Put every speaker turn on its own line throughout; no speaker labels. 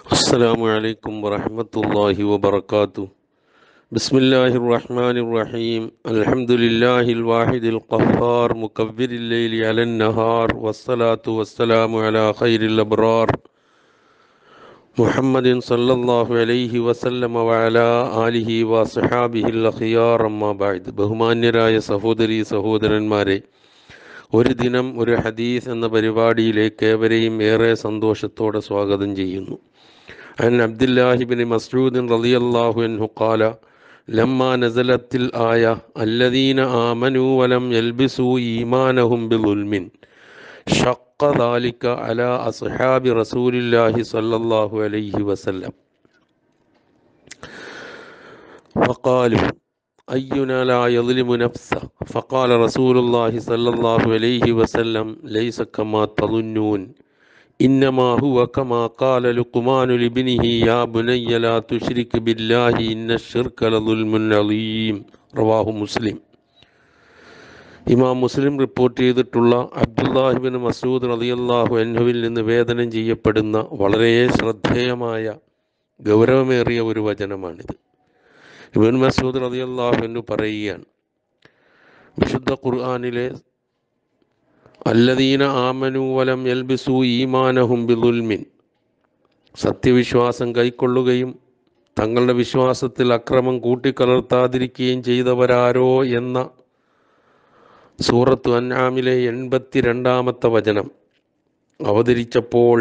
السلام عليكم ورحمة الله وبركاته بسم الله الرحمن الرحيم الحمد لله الواحد القهار مكبر الليل على النهار والصلاة والسلام على خير الأبرار محمد صلى الله عليه وسلم وعلى آله وصحابه الأخيار أما بعد ബഹുമാന്യരായ സഹോദരി സഹോദരന്മാരെ ഒരു ദിനം ഒരു ഹദീസ് എന്ന പരിപാടിയിലേക്ക് ഏവരെയും ഏറെ സന്തോഷത്തോടെ സ്വാഗതം ചെയ്യുന്നു عن عبد الله بن مسعود رضي الله عنه قال لما نزلت الآية الذين آمنوا ولم يلبسوا إيمانهم بظلم شق ذلك على أصحاب رسول الله صلى الله عليه وسلم فقالوا أينا لا يظلم نفسه فقال رسول الله صلى الله عليه وسلم ليس كما تظنون إنما هو كما قال لقمان لابنه يا بني لا تشرك بالله إن الشرك لظلم عظيم رواه مسلم ഇമാം മുസ്ലിം റിപ്പോർട്ട് ചെയ്തിട്ടുള്ള അബ്ദുല്ലാഹിബിൻ മസൂദ് റളിയല്ലാഹു അൻഹുവിൽ നിന്ന് വേദനം ചെയ്യപ്പെടുന്ന വളരെ ശ്രദ്ധേയമായ ഗൗരവമേറിയ ഒരു വചനമാണിത് ഇബൻ മസൂദ് റളിയല്ലാഹു അൻഹു പറയുകയാണ് വിശുദ്ധ ഖുർആനിലെ അല്ലദീന ആമനു വലം യൽബിസു ഈമാനഹും ബിദുൽമിൻ സത്യവിശ്വാസം കൈക്കൊള്ളുകയും തങ്ങളുടെ വിശ്വാസത്തിൽ അക്രമം കൂട്ടിക്കലർത്താതിരിക്കുകയും ചെയ്തവരാരോ എന്ന സൂറത്ത് അൻആമിലെ എൺപത്തി രണ്ടാമത്തെ വചനം അവതരിച്ചപ്പോൾ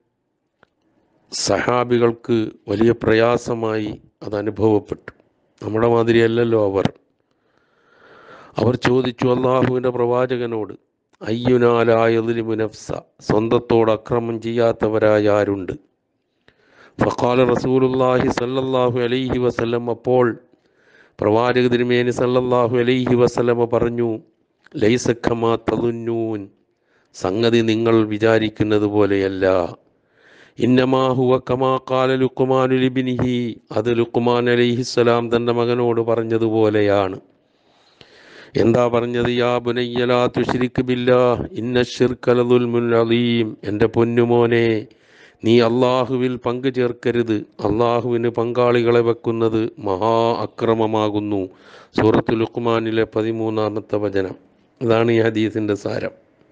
സഹാബികൾക്ക് വലിയ പ്രയാസമായി അത് അനുഭവപ്പെട്ടു നമ്മുടെ മാതിരിയല്ലല്ലോ അവർ അവർ ചോദിച്ചു അള്ളാഹുവിൻ്റെ പ്രവാചകനോട് അയ്യുനാലായതിലിമു നഫ്സ സ്വന്തത്തോട് അക്രമം ചെയ്യാത്തവരായ ആരുണ്ട് ഫഖാല റസൂലുല്ലാഹി സല്ലല്ലാഹു അലൈഹി വസല്ലം അപ്പോൾ പ്രവാചക തിരുമേനി സല്ലല്ലാഹു അലൈഹി വസല്ലമ പറഞ്ഞു ലൈസഖമാ തലുന്നൂൻ സംഗതി നിങ്ങൾ വിചാരിക്കുന്നത് പോലെയല്ല ഇന്നമാഹുവ കമാ കാല ലുക്കുമാനു ലിബിനിഹി അത് ലുക്കുമാൻ അലൈഹിസ്സലാം തൻ്റെ മകനോട് പറഞ്ഞതുപോലെയാണ് എന്താ പറഞ്ഞത് യാ ബുനയ്യലാ തുശ്രിക്ക് ബില്ലാ ഇന്ന ഷിർക്കലതുൽമുൽ അലീം എൻ്റെ പൊന്നുമോനെ നീ അള്ളാഹുവിൽ പങ്കു ചേർക്കരുത് അള്ളാഹുവിന് പങ്കാളികളെ വെക്കുന്നത് മഹാ അക്രമമാകുന്നു സൂറത്ത് ലുക്മാനിലെ പതിമൂന്നാമത്തെ വചനം ഇതാണ് ഈ ഹദീസിൻ്റെ സാരം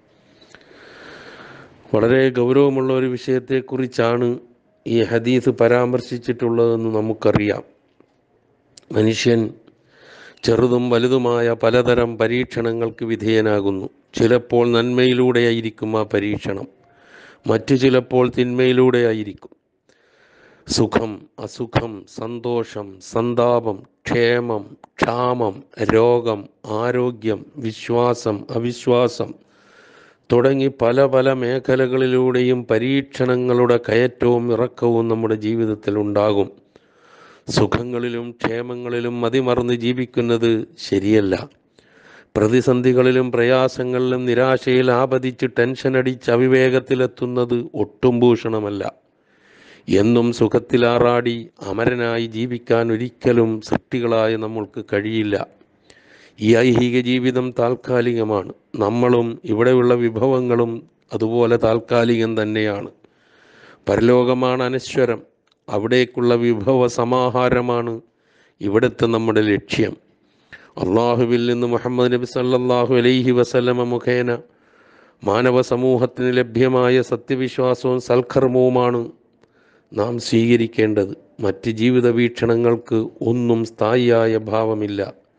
വളരെ ഗൗരവമുള്ള ഒരു വിഷയത്തെക്കുറിച്ചാണ് ഈ ഹദീസ് പരാമർശിച്ചിട്ടുള്ളതെന്ന് നമുക്കറിയാം മനുഷ്യൻ ചെറുതും വലുതുമായ പലതരം പരീക്ഷണങ്ങൾക്ക് വിധേയനാകുന്നു ചിലപ്പോൾ നന്മയിലൂടെയായിരിക്കും ആ പരീക്ഷണം മറ്റു ചിലപ്പോൾ തിന്മയിലൂടെയായിരിക്കും സുഖം അസുഖം സന്തോഷം സന്താപം ക്ഷേമം ക്ഷാമം രോഗം ആരോഗ്യം വിശ്വാസം അവിശ്വാസം തുടങ്ങി പല പല മേഖലകളിലൂടെയും പരീക്ഷണങ്ങളുടെ കയറ്റവും ഇറക്കവും നമ്മുടെ ജീവിതത്തിൽ ഉണ്ടാകും സുഖങ്ങളിലും ക്ഷേമങ്ങളിലും മതിമറന്ന് ജീവിക്കുന്നത് ശരിയല്ല പ്രതിസന്ധികളിലും പ്രയാസങ്ങളിലും നിരാശയിൽ ആപതിച്ച് ടെൻഷൻ അടിച്ച് അവിവേകത്തിലെത്തുന്നത് ഒട്ടും ഭൂഷണമല്ല എന്നും സുഖത്തിലാറാടി അമരനായി ജീവിക്കാൻ ഒരിക്കലും സൃഷ്ടികളായ നമ്മൾക്ക് കഴിയില്ല ഈ ഐഹിക ജീവിതം താൽക്കാലികമാണ് നമ്മളും ഇവിടെയുള്ള വിഭവങ്ങളും അതുപോലെ താൽക്കാലികം തന്നെയാണ് പരലോകമാണ് അനശ്വരം അവിടേക്കുള്ള വിഭവ സമാഹാരമാണ് ഇവിടുത്തെ നമ്മുടെ ലക്ഷ്യം അള്ളാഹുവിൽ നിന്ന് മുഹമ്മദ് നബി സല്ലല്ലാഹു അലൈഹി വസല്ലമ മുഖേന മാനവ സമൂഹത്തിന് ലഭ്യമായ സത്യവിശ്വാസവും സൽക്കർമ്മവുമാണ് നാം സ്വീകരിക്കേണ്ടത് മറ്റ് ജീവിത വീക്ഷണങ്ങൾക്ക് ഒന്നും സ്ഥായിയായ ഭാവമില്ല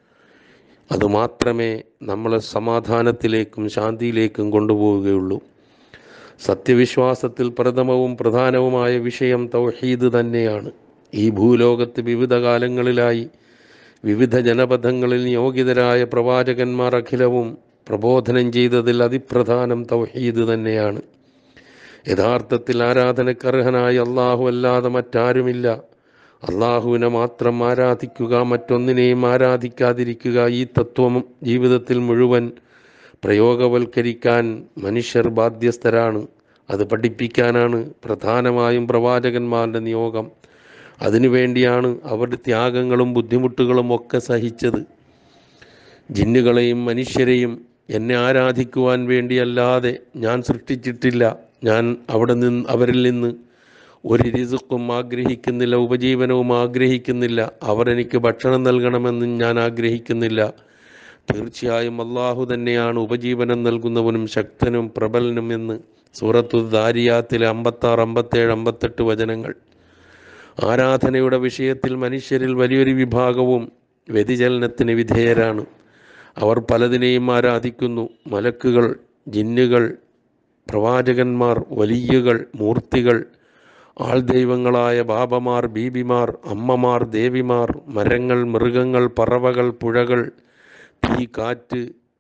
അതുമാത്രമേ നമ്മളെ സമാധാനത്തിലേക്കും ശാന്തിയിലേക്കും കൊണ്ടുപോവുകയുള്ളൂ സത്യവിശ്വാസത്തിൽ പ്രഥമവും പ്രധാനവുമായ വിഷയം തൗഹീദ് തന്നെയാണ് ഈ ഭൂലോകത്ത് വിവിധ കാലങ്ങളിലായി വിവിധ ജനപഥങ്ങളിൽ നിയോഗിതരായ പ്രവാചകന്മാർ അഖിലവും പ്രബോധനം ചെയ്തതിൽ അതിപ്രധാനം തൗഹീദ് തന്നെയാണ് യഥാർത്ഥത്തിൽ ആരാധനക്കർഹനായ അള്ളാഹു അല്ലാതെ മറ്റാരുമില്ല അള്ളാഹുവിനെ മാത്രം ആരാധിക്കുക മറ്റൊന്നിനെയും ആരാധിക്കാതിരിക്കുക ഈ തത്വം ജീവിതത്തിൽ മുഴുവൻ പ്രയോഗവൽക്കരിക്കാൻ മനുഷ്യർ ബാധ്യസ്ഥരാണ് അത് പഠിപ്പിക്കാനാണ് പ്രധാനമായും പ്രവാചകന്മാരുടെ നിയോഗം അതിനുവേണ്ടിയാണ് അവർ ത്യാഗങ്ങളും ബുദ്ധിമുട്ടുകളും ഒക്കെ സഹിച്ചത് ജിന്നുകളെയും മനുഷ്യരെയും എന്നെ ആരാധിക്കുവാൻ വേണ്ടിയല്ലാതെ ഞാൻ സൃഷ്ടിച്ചിട്ടില്ല ഞാൻ അവിടെ നിന്ന് അവരിൽ നിന്ന് ഒരു രിസുക്കും ആഗ്രഹിക്കുന്നില്ല ഉപജീവനവും ആഗ്രഹിക്കുന്നില്ല അവർ എനിക്ക് ഭക്ഷണം നൽകണമെന്നും ഞാൻ ആഗ്രഹിക്കുന്നില്ല തീർച്ചയായും അള്ളാഹു തന്നെയാണ് ഉപജീവനം നൽകുന്നവനും ശക്തനും പ്രബലനും എന്ന് സൂറത്തു ദാരിയാത്തിലെ അമ്പത്താറ് അമ്പത്തേഴ് അമ്പത്തെട്ട് വചനങ്ങൾ ആരാധനയുടെ വിഷയത്തിൽ മനുഷ്യരിൽ വലിയൊരു വിഭാഗവും വ്യതിചലനത്തിന് വിധേയരാണ് അവർ പലതിനെയും ആരാധിക്കുന്നു മലക്കുകൾ ജിന്നുകൾ പ്രവാചകന്മാർ വലിയകൾ മൂർത്തികൾ ആൾദൈവങ്ങളായ ബാബമാർ ബീബിമാർ അമ്മമാർ ദേവിമാർ മരങ്ങൾ മൃഗങ്ങൾ പറവകൾ പുഴകൾ തീ കാറ്റ്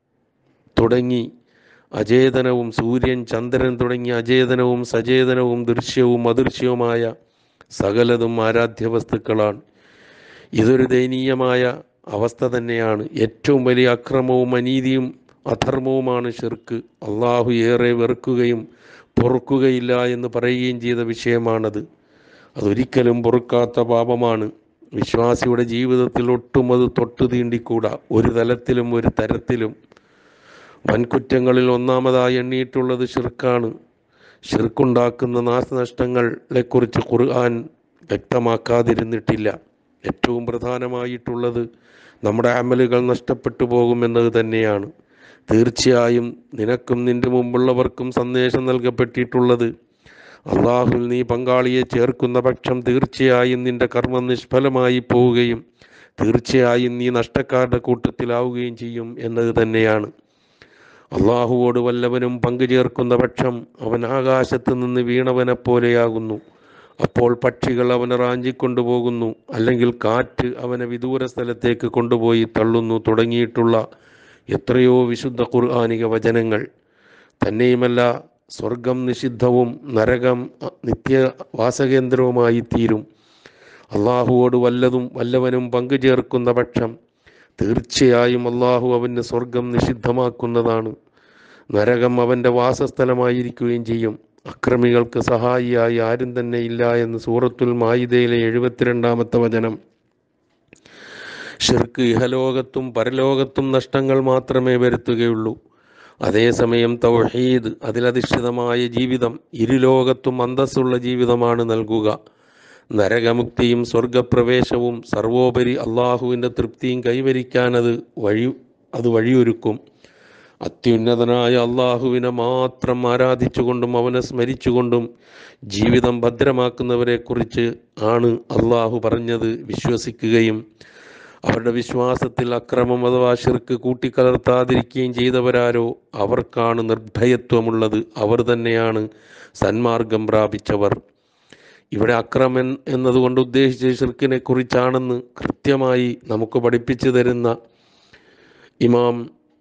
തുടങ്ങി അചേതനവും സൂര്യൻ ചന്ദ്രൻ തുടങ്ങിയ അചേതനവും സചേതനവും ദൃശ്യവും അദൃശ്യവുമായ സകലതും ആരാധ്യ വസ്തുക്കളാണ് ഇതൊരു ദയനീയമായ അവസ്ഥ തന്നെയാണ് ഏറ്റവും വലിയ അക്രമവും അനീതിയും അധർമ്മവുമാണ് ഷിർക്ക് അള്ളാഹു ഏറെ വെറുക്കുകയും പൊറുക്കുകയില്ല എന്ന് പറയുകയും ചെയ്ത വിഷയമാണത് അതൊരിക്കലും പൊറുക്കാത്ത പാപമാണ് വിശ്വാസിയുടെ ജീവിതത്തിൽ ഒട്ടും അത് തൊട്ടു തീണ്ടിക്കൂടാ ഒരു തലത്തിലും ഒരു തരത്തിലും വൻകുറ്റങ്ങളിൽ ഒന്നാമതായി എണ്ണിയിട്ടുള്ളത് ഷിർക്കാണ് ഷിർക്കുണ്ടാക്കുന്ന നാശനഷ്ടങ്ങളെക്കുറിച്ച് ഖുർആൻ വ്യക്തമാക്കാതിരുന്നിട്ടില്ല ഏറ്റവും പ്രധാനമായിട്ടുള്ളത് നമ്മുടെ അമലുകൾ നഷ്ടപ്പെട്ടു പോകുമെന്നത് തന്നെയാണ് തീർച്ചയായും നിനക്കും നിന്റെ മുമ്പുള്ളവർക്കും സന്ദേശം നൽകപ്പെട്ടിട്ടുള്ളത് അള്ളാഹുൽ നീ പങ്കാളിയെ ചേർക്കുന്ന പക്ഷം തീർച്ചയായും നിന്റെ കർമ്മം നിഷ്ഫലമായി പോവുകയും തീർച്ചയായും നീ നഷ്ടക്കാരുടെ കൂട്ടത്തിലാവുകയും ചെയ്യും എന്നത് തന്നെയാണ് അള്ളാഹുവോട് വല്ലവനും പങ്കു ചേർക്കുന്ന പക്ഷം അവൻ ആകാശത്ത് നിന്ന് വീണവനെ പോലെയാകുന്നു അപ്പോൾ പക്ഷികൾ അവനെ റാഞ്ചിക്കൊണ്ടുപോകുന്നു അല്ലെങ്കിൽ കാറ്റ് അവനെ വിദൂര സ്ഥലത്തേക്ക് കൊണ്ടുപോയി തള്ളുന്നു തുടങ്ങിയിട്ടുള്ള എത്രയോ വിശുദ്ധ ഖുർആാനിക വചനങ്ങൾ തന്നെയുമല്ല സ്വർഗം നിഷിദ്ധവും നരകം നിത്യവാസകേന്ദ്രവുമായി തീരും അള്ളാഹുവോട് വല്ലതും വല്ലവനും പങ്കു ചേർക്കുന്ന പക്ഷം തീർച്ചയായും അള്ളാഹു അവന് സ്വർഗം നിഷിദ്ധമാക്കുന്നതാണ് നരകം അവൻ്റെ വാസസ്ഥലമായിരിക്കുകയും ചെയ്യും അക്രമികൾക്ക് സഹായിയായി ആരും തന്നെ ഇല്ല എന്ന് സൂറത്തുൽ മായിദയിലെ എഴുപത്തിരണ്ടാമത്തെ വചനം ഷിർക്ക് ഇഹലോകത്തും പരലോകത്തും നഷ്ടങ്ങൾ മാത്രമേ വരുത്തുകയുള്ളൂ അതേസമയം തൗഹീദ് അതിലധിഷ്ഠിതമായ ജീവിതം ഇരുലോകത്തും അന്തസ്സുള്ള ജീവിതമാണ് നൽകുക നരകമുക്തിയും സ്വർഗപ്രവേശവും സർവോപരി അള്ളാഹുവിൻ്റെ തൃപ്തിയും കൈവരിക്കാനത് വഴി അത് വഴിയൊരുക്കും അത്യുന്നതനായ അള്ളാഹുവിനെ മാത്രം ആരാധിച്ചുകൊണ്ടും അവനെ സ്മരിച്ചുകൊണ്ടും ജീവിതം ഭദ്രമാക്കുന്നവരെക്കുറിച്ച് ആണ് അള്ളാഹു പറഞ്ഞത് വിശ്വസിക്കുകയും അവരുടെ വിശ്വാസത്തിൽ അക്രമം അഥവാ ശിർക്ക് കൂട്ടിക്കലർത്താതിരിക്കുകയും ചെയ്തവരാരോ അവർക്കാണ് നിർഭയത്വമുള്ളത് അവർ തന്നെയാണ് സന്മാർഗം പ്രാപിച്ചവർ ഇവിടെ അക്രമൻ എന്നതുകൊണ്ട് ഉദ്ദേശിച്ച ഷിർക്കിനെ കുറിച്ചാണെന്ന് കൃത്യമായി നമുക്ക് പഠിപ്പിച്ചു തരുന്ന ഇമാം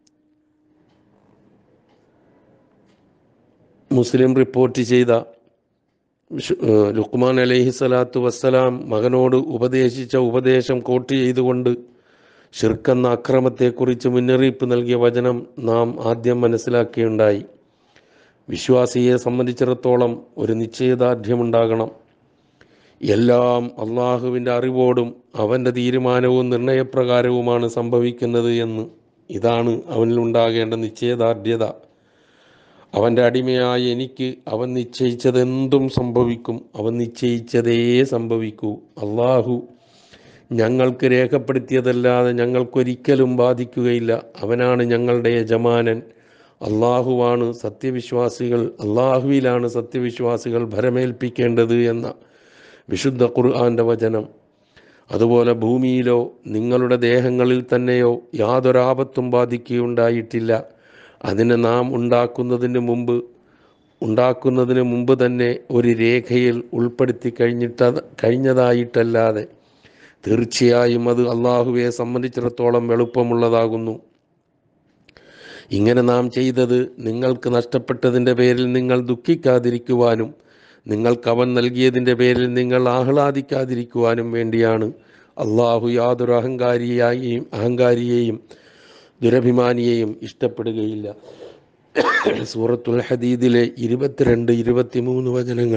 മുസ്ലിം റിപ്പോർട്ട് ചെയ്ത ലുക്മാൻ അലൈഹി സ്വലാത്തു വസ്സലാം മകനോട് ഉപദേശിച്ച ഉപദേശം കോട്ട് ചെയ്തുകൊണ്ട് ഷിർക്കെന്ന അക്രമത്തെക്കുറിച്ച് മുന്നറിയിപ്പ് നൽകിയ വചനം നാം ആദ്യം മനസ്സിലാക്കിയുണ്ടായി വിശ്വാസിയെ സംബന്ധിച്ചിടത്തോളം ഒരു നിശ്ചയദാർഢ്യമുണ്ടാകണം എല്ലാം അള്ളാഹുവിൻ്റെ അറിവോടും അവൻ്റെ തീരുമാനവും നിർണയപ്രകാരവുമാണ് സംഭവിക്കുന്നത് എന്ന് ഇതാണ് അവനിൽ ഉണ്ടാകേണ്ട നിശ്ചയദാർഢ്യത അവൻ്റെ അടിമയായ എനിക്ക് അവൻ നിശ്ചയിച്ചതെന്തും സംഭവിക്കും അവൻ നിശ്ചയിച്ചതേ സംഭവിക്കൂ അള്ളാഹു ഞങ്ങൾക്ക് രേഖപ്പെടുത്തിയതല്ലാതെ ഞങ്ങൾക്കൊരിക്കലും ബാധിക്കുകയില്ല അവനാണ് ഞങ്ങളുടെ യജമാനൻ അള്ളാഹുവാണ് സത്യവിശ്വാസികൾ അള്ളാഹുവിലാണ് സത്യവിശ്വാസികൾ ഭരമേൽപ്പിക്കേണ്ടത് എന്ന വിശുദ്ധ ഖുർആന്റെ വചനം അതുപോലെ ഭൂമിയിലോ നിങ്ങളുടെ ദേഹങ്ങളിൽ തന്നെയോ യാതൊരാപത്തും ബാധിക്കുകയുണ്ടായിട്ടില്ല അതിനെ നാം ഉണ്ടാക്കുന്നതിന് മുമ്പ് ഉണ്ടാക്കുന്നതിന് മുമ്പ് തന്നെ ഒരു രേഖയിൽ ഉൾപ്പെടുത്തി കഴിഞ്ഞിട്ട കഴിഞ്ഞതായിട്ടല്ലാതെ തീർച്ചയായും അത് അള്ളാഹുവെ സംബന്ധിച്ചിടത്തോളം എളുപ്പമുള്ളതാകുന്നു ഇങ്ങനെ നാം ചെയ്തത് നിങ്ങൾക്ക് നഷ്ടപ്പെട്ടതിൻ്റെ പേരിൽ നിങ്ങൾ ദുഃഖിക്കാതിരിക്കുവാനും നിങ്ങൾക്ക് അവൻ നൽകിയതിൻ്റെ പേരിൽ നിങ്ങൾ ആഹ്ലാദിക്കാതിരിക്കുവാനും വേണ്ടിയാണ് അള്ളാഹു യാതൊരു അഹങ്കാരിയായും അഹങ്കാരിയെയും ദുരഭിമാനിയെയും ഇഷ്ടപ്പെടുകയില്ല സൂറത്തുൽ ഹദീദിലെ ഇരുപത്തിരണ്ട് ഇരുപത്തിമൂന്ന് വചനങ്ങൾ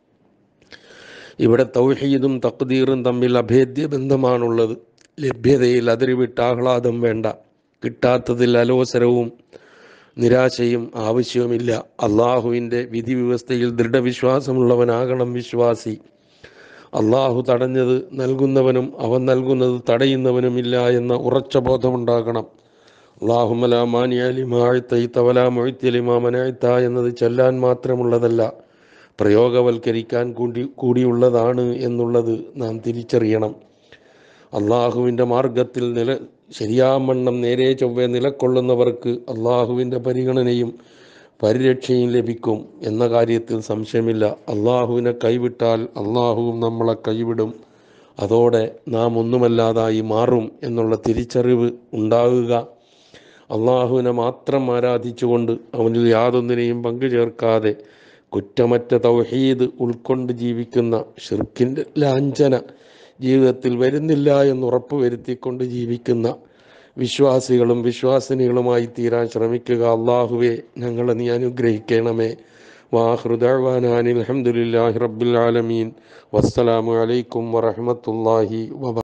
ഇവിടെ തൗഹീദും തക്തീറും തമ്മിൽ അഭേദ്യ ബന്ധമാണുള്ളത് ലഭ്യതയിൽ അതിരുവിട്ട് ആഹ്ലാദം വേണ്ട കിട്ടാത്തതിൽ അലോസരവും നിരാശയും ആവശ്യവുമില്ല അള്ളാഹുവിൻ്റെ വിധി വ്യവസ്ഥയിൽ ദൃഢവിശ്വാസമുള്ളവനാകണം വിശ്വാസി അള്ളാഹു തടഞ്ഞത് നൽകുന്നവനും അവൻ നൽകുന്നത് തടയുന്നവനുമില്ല എന്ന ഉറച്ച ബോധമുണ്ടാകണം അള്ളാഹുമലാമാനിയലിമാഴ്ത്തലിമാമനാഴ്ത്ത എന്നത് ചൊല്ലാൻ മാത്രമുള്ളതല്ല പ്രയോഗവൽക്കരിക്കാൻ കൂടി കൂടിയുള്ളതാണ് എന്നുള്ളത് നാം തിരിച്ചറിയണം അള്ളാഹുവിൻ്റെ മാർഗത്തിൽ നില ശരിയാമണ്ണം നേരെ ചൊവ്വെ നിലക്കൊള്ളുന്നവർക്ക് അള്ളാഹുവിൻ്റെ പരിഗണനയും പരിരക്ഷയും ലഭിക്കും എന്ന കാര്യത്തിൽ സംശയമില്ല അള്ളാഹുവിനെ കൈവിട്ടാൽ അള്ളാഹുവും നമ്മളെ കൈവിടും അതോടെ നാം ഒന്നുമല്ലാതായി മാറും എന്നുള്ള തിരിച്ചറിവ് ഉണ്ടാവുക അള്ളാഹുവിനെ മാത്രം ആരാധിച്ചുകൊണ്ട് അവനിൽ യാതൊന്നിനെയും പങ്കു ചേർക്കാതെ കുറ്റമറ്റ തൗഹീദ് ഉൾക്കൊണ്ട് ജീവിക്കുന്ന ഷിർക്കിൻ്റെ ലാഞ്ചന ജീവിതത്തിൽ വരുന്നില്ല എന്ന് ഉറപ്പ് വരുത്തിക്കൊണ്ട് ജീവിക്കുന്ന വിശ്വാസികളും വിശ്വാസിനികളുമായി തീരാൻ ശ്രമിക്കുക അള്ളാഹുവെ ഞങ്ങളെ നീ അനുഗ്രഹിക്കണമേ വാഹൃദാനിൽ അലഹമുല്ലാഹി റബ്ബുൽ ആലമീൻ വസ്സലാമു അലൈക്കും വറഹമത്തല്ലാഹി വബ